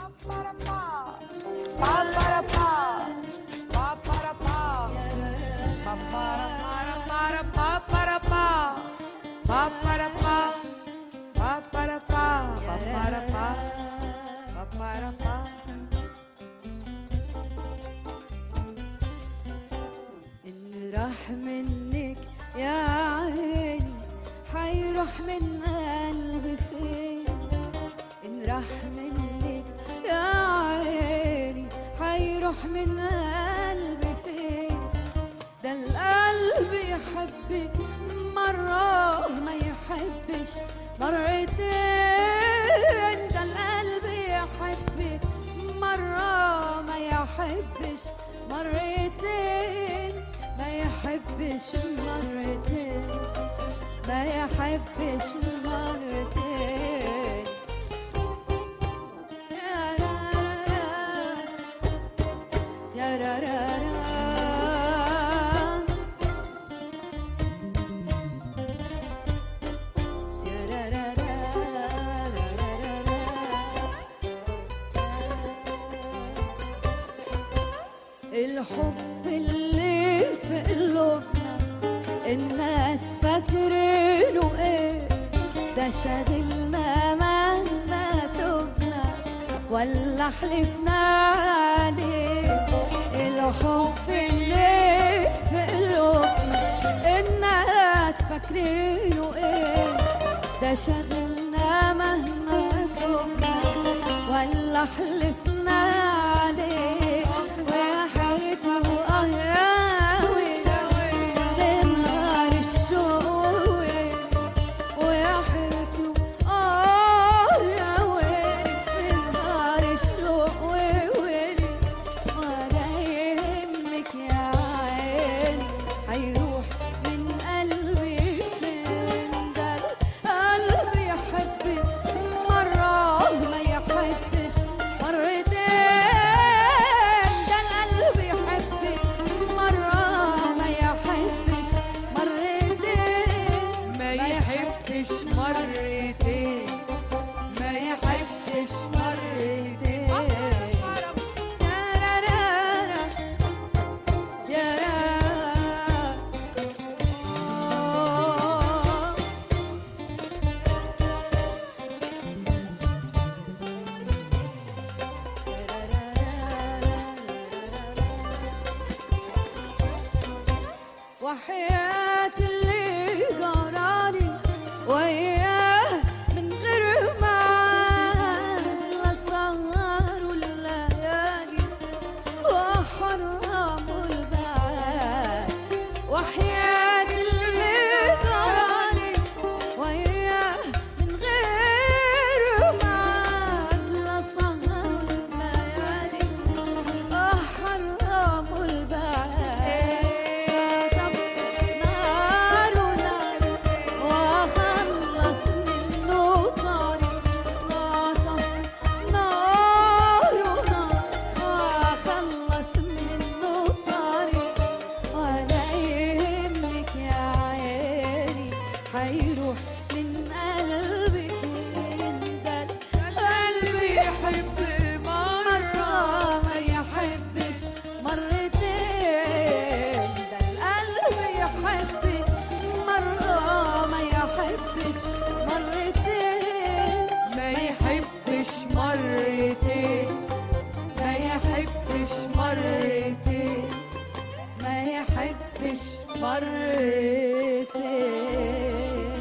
إن راح منك يا عيني حيروح من قلبي فين إن راح منك يا عيني حيروح من قلبي فين ده القلب يحب مرة ما يحبش مرتين ده القلب يحب مرة ما يحبش مرتين ما يحبش مرتين ما يحبش مرتين الحب اللي في قلوبنا الناس فاكرينه ايه ده شاغلنا مهما تبنا ولا حلفنا عليه الحب اللي في قلوبنا الناس فاكرينه ايه ده شاغلنا مهما تبنا ولا حلفنا عليه ويا حيرته اه يا ويلي نهار الشوق ويلي ويا حيرته اه يا ويلي نهار الشوق ويلي ولا يهمك يا عيني هيروح من قلبي فين ده القلب يحب مرة ما يحبش مرتين ده القلب يحب مرة ما يحبش مرتين ما يحبش مرتين ما يحبش مرتين ترارارا، ترارا. آه. وحياة اللي جرالي وياه من غير معاد لا سهر الليالي وحرموا البعاد وحياة اللي جرالي وياه من غير معاد لا سهر الليالي وحرموا البعاد طب نار ونار واخلص منه طريق طف نار ونار واخلص منه طريق ولا يهمك يا عيني حيروح من قلبي فين ده القلب يحب مرة ما يحبش مرتين ده القلب يحب مرة ما يحبش مرتين ما يحبش مرتين ما يحبش مرتين ما يحبش مرتين